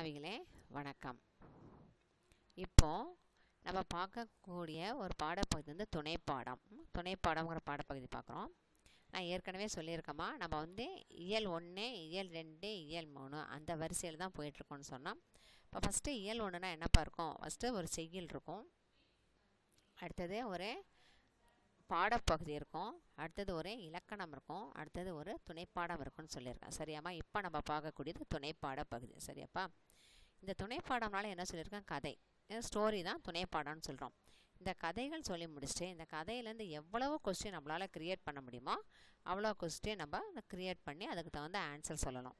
மாணவிகளே வணக்கம் இப்போ நம்ம பார்க்கக்கூடிய ஒரு பாடப்பகுதி வந்து துணைப்பாடம் ம், துணைப்பாடம்ங்கிற பாடப்பகுதி பார்க்குறோம் நான் ஏற்கனவே சொல்லியிருக்கேம்மா நம்ம வந்து இயல் ஒன்று இயல் ரெண்டு இயல் மூணு அந்த வரிசையில் தான் போயிட்டுருக்கோம்னு சொன்னோம் இப்போ ஃபஸ்ட்டு இயல் ஒன்றுனா என்னப்பா இருக்கும் ஃபஸ்ட்டு ஒரு செய்யுள் இருக்கும் அடுத்தது ஒரு பாடப்பகுதி இருக்கும் அடுத்தது ஒரு இலக்கணம் இருக்கும் அடுத்தது ஒரு துணைப்பாடம் இருக்கும்னு சொல்லியிருக்கேன் சரியாம்மா இப்போ நம்ம பார்க்கக்கூடியது துணைப்பாட பகுதி சரியாப்பா இந்த துணைப்பாடம்னால என்ன சொல்லியிருக்கேன் கதை ஸ்டோரி தான் துணைப்பாடம்னு சொல்கிறோம் இந்த கதைகள் சொல்லி முடிச்சுட்டு இந்த கதையிலேருந்து எவ்வளவு கொஸ்டின் நம்மளால் க்ரியேட் பண்ண முடியுமோ அவ்வளோ கொஸ்டின் நம்ம க்ரியேட் பண்ணி அதுக்கு தகுந்த ஆன்சர் சொல்லணும்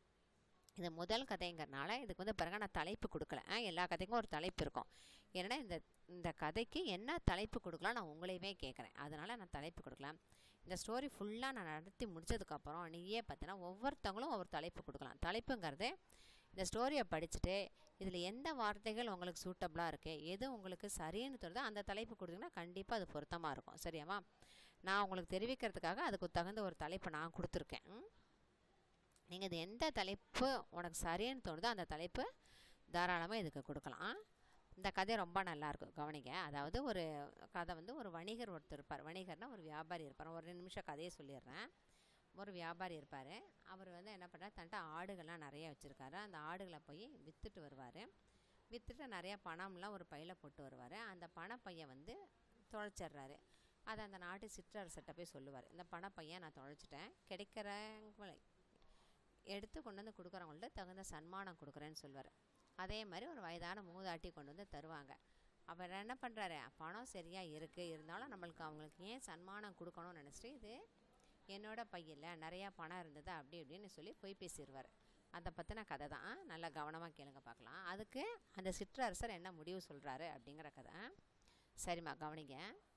இது முதல் கதைங்கிறனால இதுக்கு வந்து பிறகு நான் தலைப்பு கொடுக்கல ஆ, எல்லா கதைக்கும் ஒரு தலைப்பு இருக்கும் ஏன்னா இந்த இந்த கதைக்கு என்ன தலைப்பு கொடுக்கலாம் நான் உங்களையுமே கேட்குறேன் அதனால் நான் தலைப்பு கொடுக்கலாம் இந்த ஸ்டோரி ஃபுல்லாக நான் நடத்தி முடிச்சதுக்கப்புறம் நீயே பார்த்தீங்கன்னா ஒவ்வொருத்தவங்களும் ஒவ்வொரு தலைப்பு கொடுக்கலாம் தலைப்புங்கிறது இந்த ஸ்டோரியை படிச்சுட்டு இதில் எந்த வார்த்தைகள் உங்களுக்கு சூட்டபுளாக இருக்குது எது உங்களுக்கு சரின்னு தோணுதோ அந்த தலைப்பு கொடுத்தீங்கன்னா கண்டிப்பாக அது பொருத்தமாக இருக்கும் சரியாம்மா நான் உங்களுக்கு தெரிவிக்கிறதுக்காக அதுக்கு தகுந்த ஒரு தலைப்பை நான் கொடுத்துருக்கேன் ம்? நீங்கள் இது எந்த தலைப்பு உனக்கு சரின்னு தோணுதோ அந்த தலைப்பு தாராளமாக இதுக்கு கொடுக்கலாம் இந்த கதை ரொம்ப நல்லாயிருக்கும் கவனிங்க அதாவது ஒரு கதை வந்து ஒரு வணிகர் ஒருத்தர் இருப்பார் வணிகர்னால் ஒரு வியாபாரி இருப்பார் ஒரு ரெண்டு நிமிஷம் கதையை சொல்லிடுறேன் ஒரு வியாபாரி இருப்பார் அவர் வந்து என்ன பண்ணுறாரு தன்ட்ட ஆடுகள்லாம் நிறைய வச்சுருக்காரு அந்த ஆடுகளை போய் விற்றுட்டு வருவார் விற்றுட்டு நிறையா பணம்லாம் ஒரு பையில் போட்டு வருவார் அந்த பணப்பையன் வந்து தொலைச்சிட்றாரு அதை அந்த நாட்டு சிற்றரசர்கிட்ட போய் சொல்லுவார் இந்த பணப்பையன் நான் தொலைச்சிட்டேன் கிடைக்கிறவங்களை எடுத்து கொண்டு வந்து கொடுக்குறவங்கள்ட்ட தகுந்த சன்மானம் கொடுக்குறேன்னு சொல்லுவார் அதே மாதிரி ஒரு வயதான மூதாட்டி கொண்டு வந்து தருவாங்க அவர் என்ன பண்ணுறாரு பணம் சரியாக இருக்குது இருந்தாலும் நம்மளுக்கு அவங்களுக்கு ஏன் சன்மானம் கொடுக்கணும்னு நினச்சிட்டு இது என்னோட பையில் நிறையா பணம் இருந்தது அப்படி இப்படின்னு சொல்லி போய் பேசிடுவார் அதை பற்றின கதை தான் நல்லா கவனமாக கேளுங்க பார்க்கலாம் அதுக்கு அந்த சிற்றரசர் என்ன முடிவு சொல்கிறாரு அப்படிங்கிற கதை சரிம்மா கவனிங்க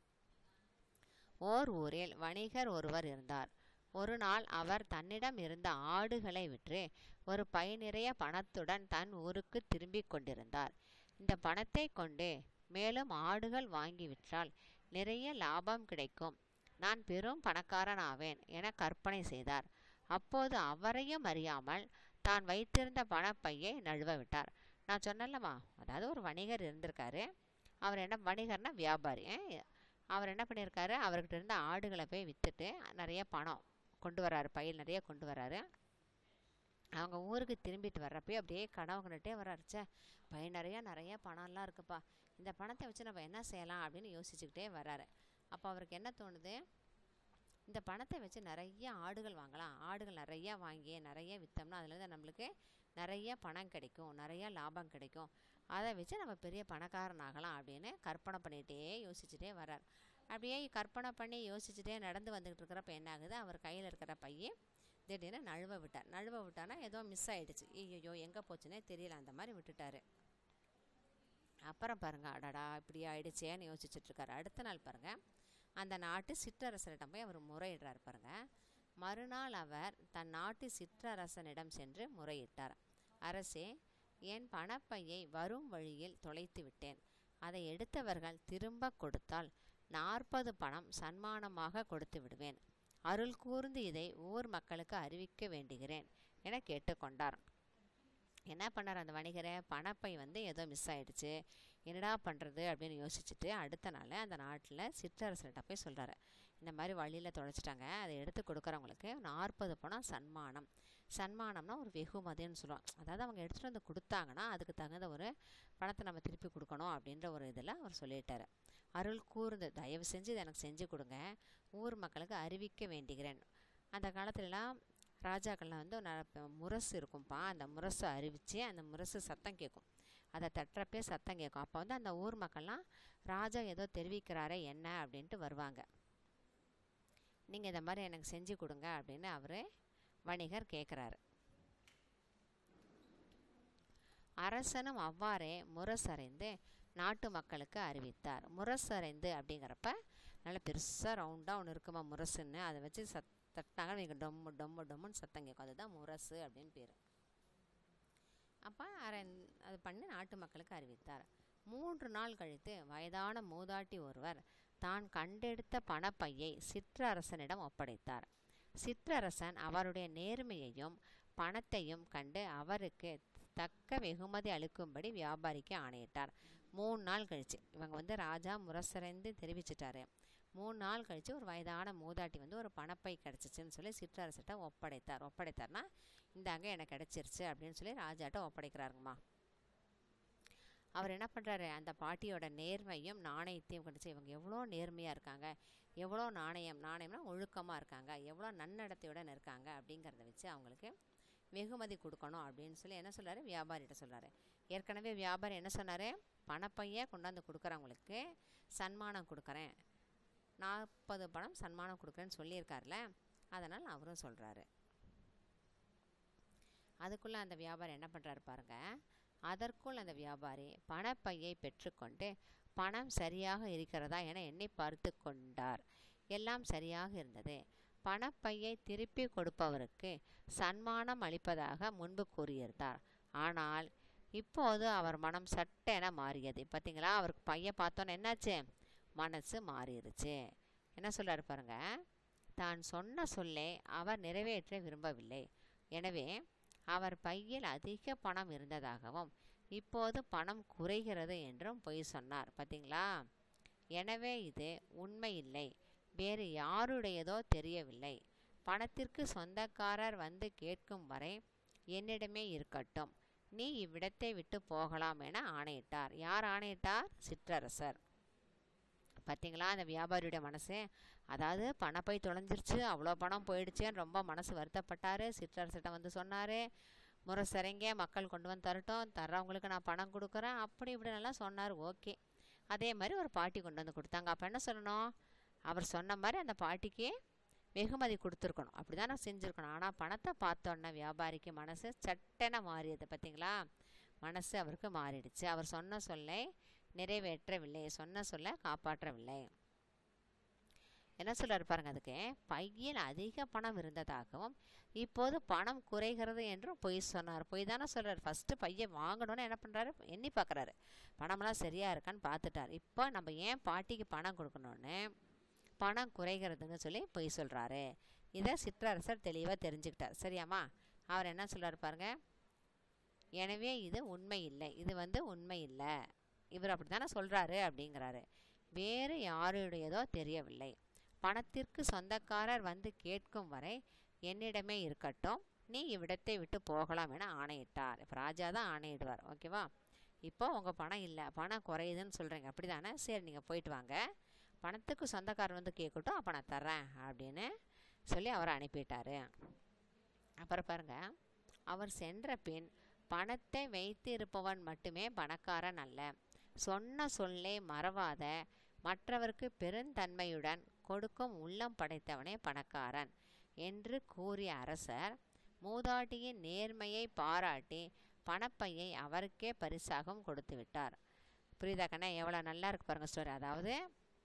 ஓர் ஊரில் வணிகர் ஒருவர் இருந்தார் ஒரு நாள் அவர் தன்னிடம் இருந்த ஆடுகளை விற்று ஒரு பை நிறைய பணத்துடன் தன் ஊருக்கு திரும்பிக் கொண்டிருந்தார் இந்த பணத்தை கொண்டு மேலும் ஆடுகள் வாங்கி விற்றால் நிறைய லாபம் கிடைக்கும் நான் பெரும் பணக்காரன் ஆவேன் என கற்பனை செய்தார் அப்போது அவரையும் அறியாமல் தான் வைத்திருந்த பணப்பையை நழுவ விட்டார் நான் சொன்னேன்லம்மா அதாவது ஒரு வணிகர் இருந்திருக்காரு அவர் என்ன வணிகர்னா வியாபாரி அஹ் அவர் என்ன பண்ணியிருக்காரு அவர்கிட்ட இருந்த ஆடுகளை போய் விற்றுட்டு நிறைய பணம் கொண்டு வராரு பையில் நிறைய கொண்டு வராரு அவங்க ஊருக்கு திரும்பிட்டு வர்றப்பயே அப்படியே கனவு கண்டுட்டே வர்றாரு ச்சே பை நிறையா நிறைய பணம்லாம் இருக்குப்பா இந்த பணத்தை வச்சு நம்ம என்ன செய்யலாம் அப்படின்னு யோசிச்சுக்கிட்டே வர்றாரு அப்போ அவருக்கு என்ன தோணுது இந்த பணத்தை வச்சு நிறைய ஆடுகள் வாங்கலாம் ஆடுகள் நிறைய வாங்கி நிறைய விற்றோம்னா அதுலேருந்து நம்மளுக்கு நிறைய பணம் கிடைக்கும் நிறைய லாபம் கிடைக்கும் அதை வச்சு நம்ம பெரிய பணக்காரன் ஆகலாம் அப்படின்னு கற்பனை பண்ணிகிட்டே யோசிச்சுட்டே வர்றார் அப்படியே கற்பனை பண்ணி யோசிச்சுட்டே நடந்து வந்துக்கிட்டு இருக்கிறப்ப என்ன ஆகுது அவர் கையில் இருக்கிற பையை திடீர்னு நழுவ விட்டார் நழுவ விட்டானா ஏதோ மிஸ் ஆயிடுச்சு ஐயோ எங்கே போச்சுன்னே தெரியல அந்த மாதிரி விட்டுட்டாரு அப்புறம் பாருங்க அடடா இப்படி ஆயிடுச்சேன்னு யோசிச்சுட்டு இருக்காரு அடுத்த நாள் பாருங்க அந்த நாட்டு சிற்றரசரிடம் போய் அவர் முறையிடுறார் பாருங்க மறுநாள் அவர் தன் நாட்டு சிற்றரசனிடம் சென்று முறையிட்டார் அரசே என் பணப்பையை வரும் வழியில் தொலைத்து விட்டேன் அதை எடுத்தவர்கள் திரும்ப கொடுத்தால் நாற்பது பணம் சன்மானமாக கொடுத்து விடுவேன் அருள் கூர்ந்து இதை ஊர் மக்களுக்கு அறிவிக்க வேண்டுகிறேன் என கேட்டுக்கொண்டார் என்ன பண்ணார் அந்த வணிகரை பணப்பை வந்து ஏதோ மிஸ் ஆயிடுச்சு என்னடா பண்ணுறது அப்படின்னு யோசிச்சுட்டு அடுத்த நாள் அந்த நாட்டில் சிற்றரசர்கிட்ட போய் சொல்கிறாரு இந்த மாதிரி வழியில் தொலைச்சிட்டாங்க அதை எடுத்து கொடுக்குறவங்களுக்கு நாற்பது பணம் சன்மானம் சன்மானம்னா ஒரு வெகுமதின்னு சொல்லுவோம் அதாவது அவங்க எடுத்துகிட்டு வந்து கொடுத்தாங்கன்னா அதுக்கு தகுந்த ஒரு பணத்தை நம்ம திருப்பி கொடுக்கணும் அப்படின்ற ஒரு இதில் அவர் சொல்லிட்டாரு அருள் கூர்ந்து தயவு செஞ்சு இதை எனக்கு செஞ்சு கொடுங்க ஊர் மக்களுக்கு அறிவிக்க வேண்டுகிறேன் அந்த காலத்துலலாம் ராஜாக்கள்லாம் வந்து ந- முரசு இருக்கும்ப்பா அந்த முரசை அறிவித்து அந்த முரசு சத்தம் கேட்கும் அதை தட்டுறப்பே சத்தம் கேட்கும் அப்போ வந்து அந்த ஊர் மக்கள்லாம் ராஜா ஏதோ தெரிவிக்கிறாரே என்ன அப்படின்ட்டு வருவாங்க நீங்கள் இந்த மாதிரி எனக்கு செஞ்சு கொடுங்க அப்படின்னு அவர் வணிகர் கேட்குறாரு அரசனும் அவ்வாறே முரசறைந்து நாட்டு மக்களுக்கு அறிவித்தார் முரசறைந்து அப்படிங்கிறப்ப நல்ல பெருசாக ரவுண்டாக ஒன்று இருக்குமா முரசுன்னு அதை வச்சு சத் தட்டினாங்க நீங்கள் டொம்மு டொம்மு டொம்முன்னு சத்தம் கேட்கும் அதுதான் முரசு அப்படின்னு பேர் அப்போ அரை அது பண்ணி நாட்டு மக்களுக்கு அறிவித்தார் மூன்று நாள் கழித்து வயதான மூதாட்டி ஒருவர் தான் கண்டெடுத்த பணப்பையை சிற்றரசனிடம் ஒப்படைத்தார் சிற்றரசன் அவருடைய நேர்மையையும் பணத்தையும் கண்டு அவருக்கு தக்க வெகுமதி அளிக்கும்படி வியாபாரிக்கு ஆணையிட்டார் மூணு நாள் கழிச்சு இவங்க வந்து ராஜா முரசறைந்து தெரிவிச்சிட்டாரு மூணு நாள் கழிச்சு ஒரு வயதான மூதாட்டி வந்து ஒரு பணப்பை கிடச்சிச்சின்னு சொல்லி சிற்றரசிட்ட ஒப்படைத்தார் ஒப்படைத்தார்னா இந்தாங்க எனக்கு கிடச்சிருச்சு அப்படின்னு சொல்லி ராஜாட்ட ஒப்படைக்கிறாருங்கம்மா அவர் என்ன பண்ணுறாரு அந்த பாட்டியோட நேர்மையும் நாணயத்தையும் கண்டிச்சு இவங்க எவ்வளோ நேர்மையாக இருக்காங்க எவ்வளோ நாணயம் நாணயம்னா ஒழுக்கமாக இருக்காங்க எவ்வளோ நன்னடத்தையுடன் இருக்காங்க அப்படிங்கிறத வச்சு அவங்களுக்கு வெகுமதி கொடுக்கணும் அப்படின்னு சொல்லி என்ன சொல்கிறாரு வியாபாரிகிட்ட சொல்கிறாரு ஏற்கனவே வியாபாரி என்ன சொன்னார் பணப்பையே கொண்டாந்து கொடுக்குறவங்களுக்கு சன்மானம் கொடுக்குறேன் நாற்பது பணம் சன்மானம் கொடுக்குறேன்னு சொல்லியிருக்காருல அதனால் அவரும் சொல்கிறாரு அதுக்குள்ளே அந்த வியாபாரி என்ன பண்ணுறாரு பாருங்க அதற்குள் அந்த வியாபாரி பணப்பையை பெற்றுக்கொண்டு பணம் சரியாக இருக்கிறதா என எண்ணி பார்த்து கொண்டார் எல்லாம் சரியாக இருந்தது பணப்பையை திருப்பி கொடுப்பவருக்கு சன்மானம் அளிப்பதாக முன்பு கூறியிருந்தார் ஆனால் இப்போது அவர் மனம் சட்டென மாறியது பார்த்தீங்களா அவருக்கு பையை பார்த்தோன்னே என்னாச்சு மனசு மாறிடுச்சு என்ன சொல்றாரு பாருங்க தான் சொன்ன சொல்லை அவர் நிறைவேற்ற விரும்பவில்லை எனவே அவர் பையில் அதிக பணம் இருந்ததாகவும் இப்போது பணம் குறைகிறது என்றும் பொய் சொன்னார் பார்த்தீங்களா எனவே இது உண்மை இல்லை வேறு யாருடையதோ தெரியவில்லை பணத்திற்கு சொந்தக்காரர் வந்து கேட்கும் வரை என்னிடமே இருக்கட்டும் நீ இவ்விடத்தை விட்டு போகலாம் என ஆணையிட்டார் யார் ஆணையிட்டார் சிற்றரசர் பார்த்தீங்களா அந்த வியாபாரியுடைய மனசு அதாவது பணப்பை தொலைஞ்சிருச்சு அவ்வளோ பணம் போயிடுச்சேன்னு ரொம்ப மனசு வருத்தப்பட்டார் சிற்றரசிட்ட வந்து சொன்னார் முரசரைங்க மக்கள் கொண்டு வந்து தரட்டும் தர்றவங்களுக்கு நான் பணம் கொடுக்குறேன் அப்படி இப்படின்னெல்லாம் சொன்னார் ஓகே அதே மாதிரி ஒரு பாட்டி கொண்டு வந்து கொடுத்தாங்க அப்போ என்ன சொல்லணும் அவர் சொன்ன மாதிரி அந்த பாட்டிக்கு வெகுமதி கொடுத்துருக்கணும் அப்படி தான் நான் செஞ்சுருக்கணும் ஆனால் பணத்தை பார்த்தோன்னே வியாபாரிக்கு மனசு சட்டென மாறியது பார்த்தீங்களா மனசு அவருக்கு மாறிடுச்சு அவர் சொன்ன சொல்லை நிறைவேற்றவில்லை சொன்ன சொல்ல காப்பாற்றவில்லை என்ன சொல்றாரு பாருங்க அதுக்கு பையில் அதிக பணம் இருந்ததாகவும் இப்போது பணம் குறைகிறது என்றும் பொய் சொன்னார் பொய் தானே சொல்றாரு ஃபஸ்ட்டு பையை வாங்கணும்னு என்ன பண்ணுறாரு எண்ணி பார்க்குறாரு பணமெல்லாம் சரியா இருக்கான்னு பார்த்துட்டார் இப்போ நம்ம ஏன் பாட்டிக்கு பணம் கொடுக்கணும்னு பணம் குறைகிறதுன்னு சொல்லி பொய் சொல்கிறாரு இதை சிற்றரசர் தெளிவாக தெரிஞ்சுக்கிட்டார் சரியாம்மா அவர் என்ன சொல்றாரு பாருங்க எனவே இது உண்மை இல்லை இது வந்து உண்மை இல்லை இவர் அப்படி தானே சொல்கிறாரு அப்படிங்கிறாரு வேறு யாருடையதோ தெரியவில்லை பணத்திற்கு சொந்தக்காரர் வந்து கேட்கும் வரை என்னிடமே இருக்கட்டும் நீ இவ்விடத்தை விட்டு போகலாம் என ஆணையிட்டார் இப்போ ராஜா தான் ஆணையிடுவார் ஓகேவா இப்போ உங்கள் பணம் இல்லை பணம் குறையுதுன்னு சொல்கிறீங்க அப்படி தானே சரி நீங்கள் போயிட்டு வாங்க பணத்துக்கு சொந்தக்காரர் வந்து கேட்கட்டும் அப்போ நான் தர்றேன் அப்படின்னு சொல்லி அவர் அனுப்பிட்டாரு அப்புறம் பாருங்க அவர் சென்ற பின் பணத்தை வைத்து இருப்பவன் மட்டுமே பணக்காரன் அல்ல சொன்ன சொல்லை மறவாத மற்றவருக்கு பெருந்தன்மையுடன் கொடுக்கும் உள்ளம் படைத்தவனே பணக்காரன் என்று கூறிய அரசர் மூதாட்டியின் நேர்மையை பாராட்டி பணப்பையை அவருக்கே பரிசாகவும் கொடுத்து விட்டார் புரியுதா கண்ணா எவ்வளோ நல்லா இருக்கு பாருங்க ஸ்டோரி அதாவது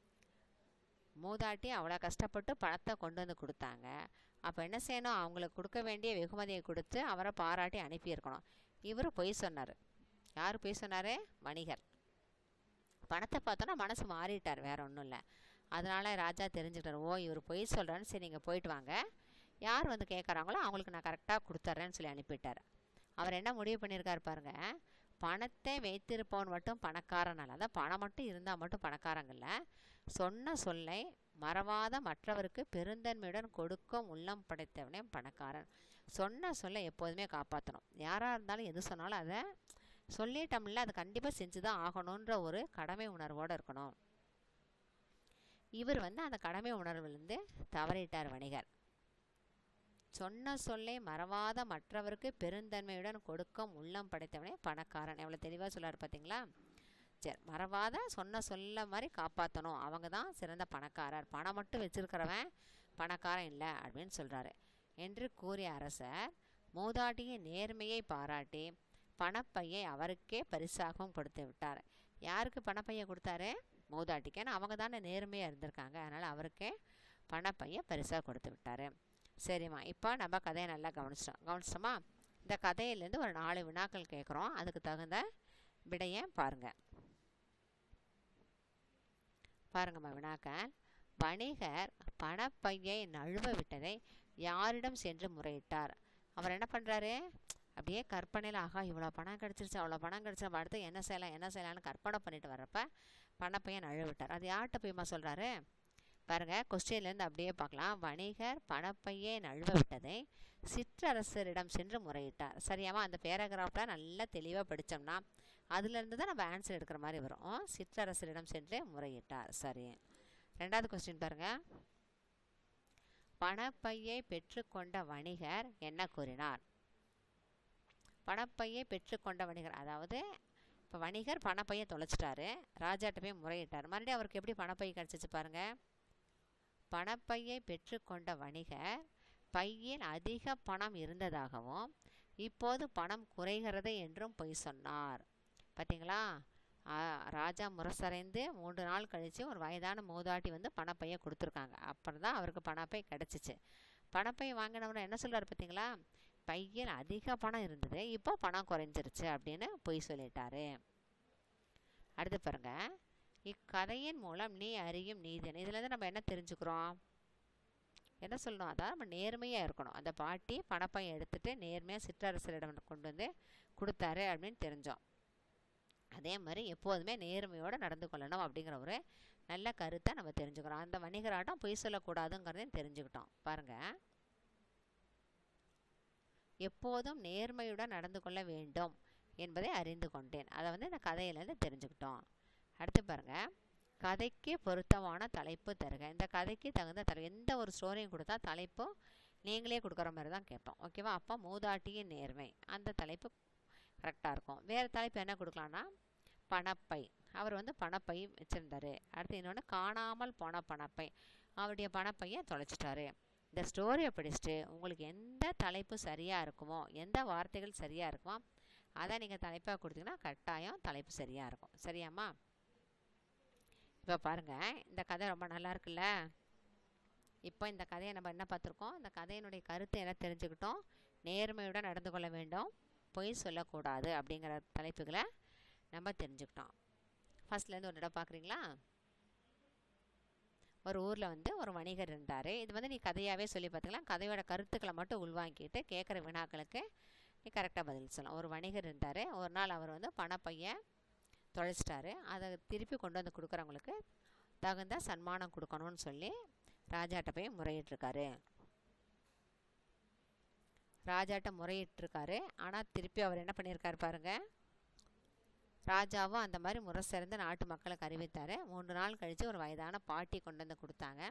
மூதாட்டி அவ்வளோ கஷ்டப்பட்டு பணத்தை கொண்டு வந்து கொடுத்தாங்க அப்போ என்ன செய்யணும் அவங்களுக்கு கொடுக்க வேண்டிய வெகுமதியை கொடுத்து அவரை பாராட்டி அனுப்பியிருக்கணும் இவர் பொய் சொன்னார் யார் பொய் சொன்னார் வணிகர் பணத்தை பார்த்தோன்னா மனசு மாறிட்டார் வேற ஒன்றும் இல்லை அதனால ராஜா தெரிஞ்சுக்கிட்டார் ஓ இவர் பொய் சொல்கிறான்னு சரி நீங்கள் போயிட்டு வாங்க யார் வந்து கேட்குறாங்களோ அவங்களுக்கு நான் கரெக்டாக கொடுத்துட்றேன்னு சொல்லி அனுப்பிட்டார் அவர் என்ன முடிவு பண்ணியிருக்காரு பாருங்க பணத்தை வைத்திருப்பவன் மட்டும் பணக்காரன் அல்ல அதான் பணம் மட்டும் இருந்தால் மட்டும் பணக்காரங்கல்ல சொன்ன சொல்லை மறவாத மற்றவருக்கு பெருந்தன்மையுடன் கொடுக்கும் உள்ளம் படைத்தவனே பணக்காரன் சொன்ன சொல்லை எப்போதுமே காப்பாற்றணும் யாராக இருந்தாலும் எது சொன்னாலும் அதை சொல்லிட்டோம்ல அது கண்டிப்பாக செஞ்சு தான் ஆகணுன்ற ஒரு கடமை உணர்வோடு இருக்கணும் இவர் வந்து அந்த கடமை உணர்விலிருந்து தவறிட்டார் வணிகர் சொன்ன சொல்லை மறவாத மற்றவருக்கு பெருந்தன்மையுடன் கொடுக்கும் உள்ளம் படைத்தவனே பணக்காரன் எவ்வளோ தெளிவாக சொல்லாரு பார்த்தீங்களா சரி மறவாத சொன்ன சொல்ல மாதிரி காப்பாற்றணும் அவங்க தான் சிறந்த பணக்காரர் பணம் மட்டும் வச்சிருக்கிறவன் பணக்காரன் இல்லை அப்படின்னு சொல்கிறாரு என்று கூறிய அரசர் மூதாட்டியின் நேர்மையை பாராட்டி பணப்பையை அவருக்கே பரிசாகவும் கொடுத்து விட்டார் யாருக்கு பணப்பையை கொடுத்தாரு மூதாட்டிக்கு ஏன்னா அவங்க தானே நேர்மையாக இருந்திருக்காங்க அதனால் அவருக்கே பணப்பையை பரிசாக கொடுத்து விட்டார் சரிம்மா இப்போ நம்ம கதையை நல்லா கவனிச்சிட்டோம் கவனிச்சிட்டோமா இந்த கதையிலேருந்து ஒரு நாலு வினாக்கள் கேட்குறோம் அதுக்கு தகுந்த விடையை பாருங்கள் பாருங்கம்மா வினாக்கள் வணிகர் பணப்பையை நழுவ விட்டதை யாரிடம் சென்று முறையிட்டார் அவர் என்ன பண்ணுறாரு அப்படியே கற்பனையில் ஆகா இவ்வளோ பணம் கிடச்சிருச்சு அவ்வளோ பணம் கிடச்சி நம்ம அடுத்து என்ன செய்யலாம் என்ன செய்யலாம்னு கற்பனை பண்ணிட்டு வரப்ப பணப்பையன் அழ விட்டார் அது யார்கிட்ட போய்மா சொல்கிறாரு பாருங்க கொஸ்டின்லேருந்து அப்படியே பார்க்கலாம் வணிகர் பணப்பையை நழுவ விட்டதை சிற்றரசரிடம் சென்று முறையிட்டார் சரியாமா அந்த பேராகிராஃபில் நல்லா தெளிவாக படித்தோம்னா அதுலேருந்து தான் நம்ம ஆன்சர் எடுக்கிற மாதிரி வரும் சிற்றரசரிடம் சென்று முறையிட்டார் சரி ரெண்டாவது கொஸ்டின் பாருங்க பணப்பையை பெற்றுக்கொண்ட வணிகர் என்ன கூறினார் பணப்பையை பெற்றுக்கொண்ட வணிகர் அதாவது இப்போ வணிகர் பணப்பையை தொலைச்சிட்டாரு ராஜாட்ட போய் முறையிட்டார் மறுபடியும் அவருக்கு எப்படி பணப்பை கிடச்சிச்சு பாருங்க பணப்பையை பெற்றுக்கொண்ட வணிகர் பையில் அதிக பணம் இருந்ததாகவும் இப்போது பணம் குறைகிறது என்றும் பொய் சொன்னார் பார்த்தீங்களா ஆ, ராஜா முரசறைந்து மூன்று நாள் கழித்து ஒரு வயதான மூதாட்டி வந்து பணப்பையை கொடுத்துருக்காங்க அப்புறம் தான் அவருக்கு பணப்பை கிடச்சிச்சு பணப்பை வாங்கினவரை என்ன சொல்றாரு பார்த்தீங்களா பையில் அதிக பணம் இருந்தது இப்போ பணம் குறைஞ்சிருச்சு அப்படின்னு பொய் சொல்லிட்டாரு அடுத்து பாருங்க இக்கதையின் மூலம் நீ அறியும் நீதின் இதுலேருந்து நம்ம என்ன தெரிஞ்சுக்கிறோம் என்ன சொல்லணும் அதான் நம்ம நேர்மையாக இருக்கணும் அந்த பாட்டி பணப்பையை எடுத்துட்டு நேர்மையாக சிற்றரசரிடம் கொண்டு வந்து கொடுத்தாரு அப்படின்னு தெரிஞ்சோம் அதே மாதிரி எப்போதுமே நேர்மையோடு நடந்து கொள்ளணும் அப்படிங்கிற ஒரு நல்ல கருத்தை நம்ம தெரிஞ்சுக்கிறோம் அந்த வணிகராட்டம் பொய் சொல்லக்கூடாதுங்கிறதையும் தெரிஞ்சுக்கிட்டோம் பாருங்க எப்போதும் நேர்மையுடன் நடந்து கொள்ள வேண்டும் என்பதை அறிந்து கொண்டேன் அதை வந்து இந்த கதையிலேருந்து தெரிஞ்சுக்கிட்டோம் அடுத்து பாருங்க கதைக்கு பொருத்தமான தலைப்பு தருக இந்த கதைக்கு தகுந்த தலைப்பு எந்த ஒரு ஸ்டோரியும் கொடுத்தா தலைப்பு நீங்களே கொடுக்குற மாதிரி தான் கேட்போம் ஓகேவா அப்போ மூதாட்டியின் நேர்மை அந்த தலைப்பு கரெக்டாக இருக்கும் வேறு தலைப்பு என்ன கொடுக்கலான்னா பணப்பை அவர் வந்து பணப்பை வச்சுருந்தாரு அடுத்து இன்னொன்று காணாமல் போன பணப்பை அவருடைய பணப்பையை தொலைச்சிட்டாரு இந்த ஸ்டோரியை படிச்சுட்டு உங்களுக்கு எந்த தலைப்பு சரியாக இருக்குமோ எந்த வார்த்தைகள் சரியாக இருக்குமோ அதை நீங்கள் தலைப்பாக கொடுத்தீங்கன்னா கட்டாயம் தலைப்பு சரியாக இருக்கும் சரியாம்மா இப்போ பாருங்கள் இந்த கதை ரொம்ப நல்லா இருக்குல்ல இப்போ இந்த கதையை நம்ம என்ன பார்த்துருக்கோம் இந்த கதையினுடைய கருத்தை என்ன தெரிஞ்சுக்கிட்டோம் நேர்மையுடன் நடந்து கொள்ள வேண்டும் பொய் சொல்லக்கூடாது அப்படிங்கிற தலைப்புகளை நம்ம தெரிஞ்சுக்கிட்டோம் ஃபஸ்ட்லேருந்து ஒரு இடம் பார்க்குறீங்களா ஒரு ஊரில் வந்து ஒரு வணிகர் இருந்தார் இது வந்து நீ கதையாகவே சொல்லி பார்த்துக்கலாம் கதையோட கருத்துக்களை மட்டும் உள்வாங்கிட்டு கேட்குற வினாக்களுக்கு நீ கரெக்டாக பதில் சொல்லலாம் ஒரு வணிகர் இருந்தார் ஒரு நாள் அவர் வந்து பணப்பைய தொலைச்சிட்டாரு அதை திருப்பி கொண்டு வந்து கொடுக்குறவங்களுக்கு தகுந்த சன்மானம் கொடுக்கணும்னு சொல்லி ராஜாட்ட போய் முறையிட்டிருக்காரு ராஜாட்ட முறையிட்டிருக்காரு ஆனால் திருப்பி அவர் என்ன பண்ணியிருக்காரு பாருங்க ராஜாவும் அந்த மாதிரி முறை சிறந்து நாட்டு மக்களுக்கு அறிவித்தார் மூன்று நாள் கழித்து ஒரு வயதான பாட்டி கொண்டு வந்து கொடுத்தாங்க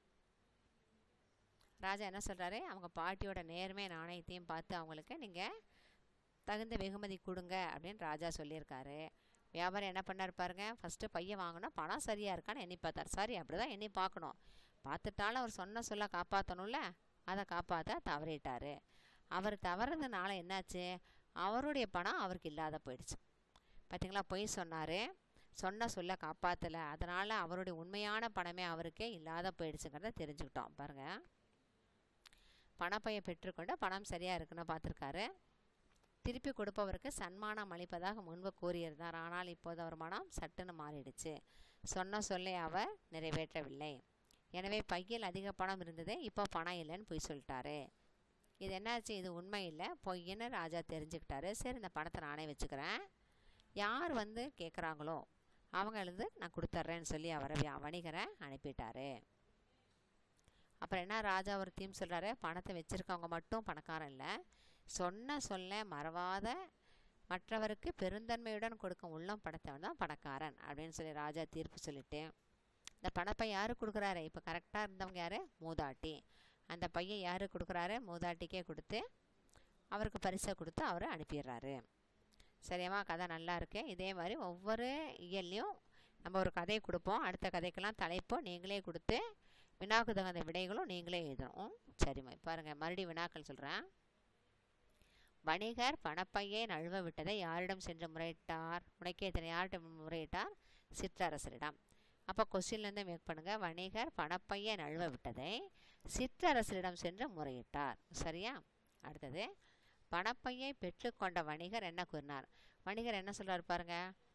ராஜா என்ன சொல்கிறாரு அவங்க பாட்டியோட நேர்மை நாணயத்தையும் பார்த்து அவங்களுக்கு நீங்கள் தகுந்த வெகுமதி கொடுங்க அப்படின்னு ராஜா சொல்லியிருக்காரு வியாபாரம் என்ன பண்ணார் பாருங்க ஃபஸ்ட்டு பையன் வாங்கினா பணம் சரியாக இருக்கான்னு எண்ணி பார்த்தார் சரி அப்படி தான் எண்ணி பார்க்கணும் பார்த்துட்டாலும் அவர் சொன்ன சொல்ல காப்பாற்றணும்ல அதை காப்பாற்ற தவறிட்டார் அவர் தவறுனதுனால என்னாச்சு அவருடைய பணம் அவருக்கு இல்லாத போயிடுச்சு பார்த்தீங்களா பொய் சொன்னார் சொன்ன சொல்ல காப்பாற்றலை அதனால் அவருடைய உண்மையான பணமே அவருக்கே இல்லாத போயிடுச்சுங்கிறத தெரிஞ்சுக்கிட்டோம் பாருங்கள் பணப்பையை பெற்றுக்கொண்டு பணம் சரியாக இருக்குன்னு பார்த்துருக்காரு திருப்பி கொடுப்பவருக்கு சன்மானம் அளிப்பதாக முன்பு கூறியிருந்தார் ஆனால் இப்போது அவர் மனம் சட்டுன்னு மாறிடுச்சு சொன்ன சொல்லை அவர் நிறைவேற்றவில்லை எனவே பையில் அதிக பணம் இருந்தது இப்போ பணம் இல்லைன்னு பொய் சொல்லிட்டாரு இது என்னாச்சு இது உண்மை இல்லை பொய்ன்னு ராஜா தெரிஞ்சுக்கிட்டாரு சரி இந்த பணத்தை நானே வச்சுக்கிறேன் யார் வந்து கேட்குறாங்களோ அவங்களுக்கு நான் கொடுத்துட்றேன்னு சொல்லி அவரை வியா- வணிகரை அனுப்பிட்டாரு அப்புறம் என்ன ராஜா ஒரு தீம் சொல்கிறாரு பணத்தை வச்சுருக்கவங்க மட்டும் பணக்காரன் இல்லை சொன்ன சொல்ல மறவாத மற்றவருக்கு பெருந்தன்மையுடன் கொடுக்கும் உள்ளம் படைத்தவன் தான் பணக்காரன் அப்படின்னு சொல்லி ராஜா தீர்ப்பு சொல்லிட்டு இந்த பணப்பை யாரு கொடுக்குறாரு இப்போ கரெக்டாக இருந்தவங்க யார் மூதாட்டி அந்த பையன் யாரு கொடுக்குறாரு மூதாட்டிக்கே கொடுத்து அவருக்கு பரிசை கொடுத்து அவரை அனுப்பிடுறாரு சரியாம்மா கதை நல்லா இருக்கு இதே மாதிரி ஒவ்வொரு இயல்லையும் நம்ம ஒரு கதையை கொடுப்போம் அடுத்த கதைக்கெல்லாம் தலைப்போ நீங்களே கொடுத்து வினாக்கு தகுந்த விடைகளும் நீங்களே எழுதணும் சரிம்மா பாருங்கள் மறுபடியும் வினாக்கள் சொல்கிறேன் வணிகர் பணப்பையை நழுவ விட்டதை யாரிடம் சென்று முறையிட்டார் முனைக்கேத்தனை யாரிடம் முறையிட்டார் சிற்றரசரிடம் அப்போ கொஸ்டின்லேருந்து மேக் பண்ணுங்கள் வணிகர் பணப்பையை நழுவ விட்டதை சிற்றரசரிடம் சென்று முறையிட்டார் சரியா அடுத்தது பணப்பையை பெற்றுக்கொண்ட வணிகர் என்ன கூறினார் வணிகர் என்ன சொல்றார் பாருங்க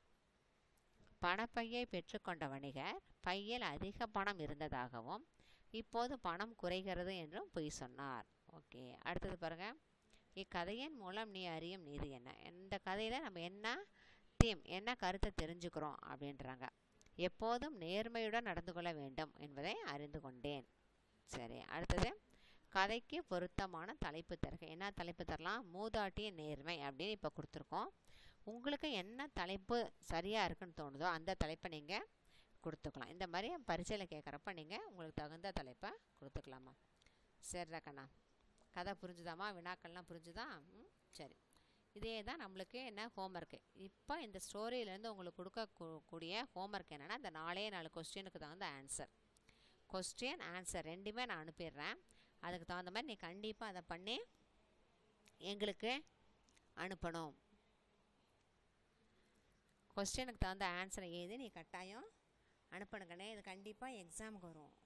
பணப்பையை பெற்றுக்கொண்ட வணிகர் பையில் அதிக பணம் இருந்ததாகவும் இப்போது பணம் குறைகிறது என்றும் பொய் சொன்னார் ஓகே அடுத்தது பாருங்க இக்கதையின் மூலம் நீ அறியும் நீதி என்ன இந்த கதையில் நம்ம என்ன தீம் என்ன கருத்தை தெரிஞ்சுக்கிறோம் அப்படின்றாங்க எப்போதும் நேர்மையுடன் நடந்து கொள்ள வேண்டும் என்பதை அறிந்து கொண்டேன் சரி அடுத்தது கதைக்கு பொருத்தமான தலைப்பு தருக என்ன தலைப்பு தரலாம் மூதாட்டிய நேர்மை அப்படின்னு இப்போ கொடுத்துருக்கோம் உங்களுக்கு என்ன தலைப்பு சரியாக இருக்குன்னு தோணுதோ அந்த தலைப்பை நீங்கள் கொடுத்துக்கலாம் இந்த மாதிரி பரீட்சையில் கேட்குறப்ப நீங்கள் உங்களுக்கு தகுந்த தலைப்பை கொடுத்துக்கலாமா சரி கண்ணா கதை புரிஞ்சுதாம்மா வினாக்கள்லாம் புரிஞ்சுதா ம் சரி இதே தான் நம்மளுக்கு என்ன ஹோம்ஒர்க்கு இப்போ இந்த ஸ்டோரியிலேருந்து உங்களுக்கு கொடுக்கக்கூடிய ஹோம்ஒர்க் என்னென்னா இந்த நாலே நாலு கொஸ்டினுக்கு தகுந்த ஆன்சர் கொஸ்டின் ஆன்சர் ரெண்டுமே நான் அனுப்பிடுறேன் அதுக்கு தகுந்த மாதிரி நீ கண்டிப்பாக அதை பண்ணி எங்களுக்கு அனுப்பணும் கொஸ்டினுக்கு தகுந்த ஆன்சரை எழுதி நீ கட்டாயம் அனுப்பணுங்கண்ணே இது கண்டிப்பாக எக்ஸாமுக்கு வரும்